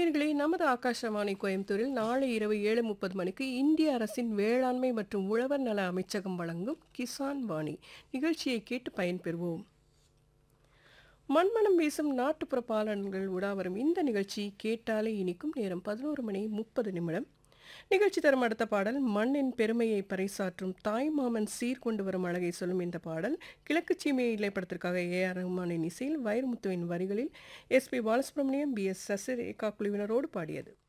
நேயர்களே நமது ஆகாஷவாணி கோயம்புத்தூரில் நாளை இரவு ஏழு முப்பது மணிக்கு இந்திய அரசின் வேளாண்மை மற்றும் உழவர் நல அமைச்சகம் வழங்கும் கிசான் வாணி நிகழ்ச்சியை கேட்டு பயன்பெறுவோம் மண்மனம் வீசும் நாட்டுப்புற பாலன்கள் உடாவரும் இந்த நிகழ்ச்சி கேட்டாலே இனிக்கும் நேரம் பதினோரு மணி முப்பது நிமிடம் நிகழ்ச்சி தரும் அடுத்த பாடல் மண்ணின் பெருமையை பறைசாற்றும் தாய் மாமன் சீர்கொண்டு வரும் அழகை சொல்லும் இந்த பாடல் கிழக்கு சீமையை இலைப்படத்திற்காக ஏ ஆர் ரஹ்மானின் இசையில் வைரமுத்துவின் வரிகளில் S P Balasubrahmanyam P S Sasirekha குழுவினரோடு பாடியது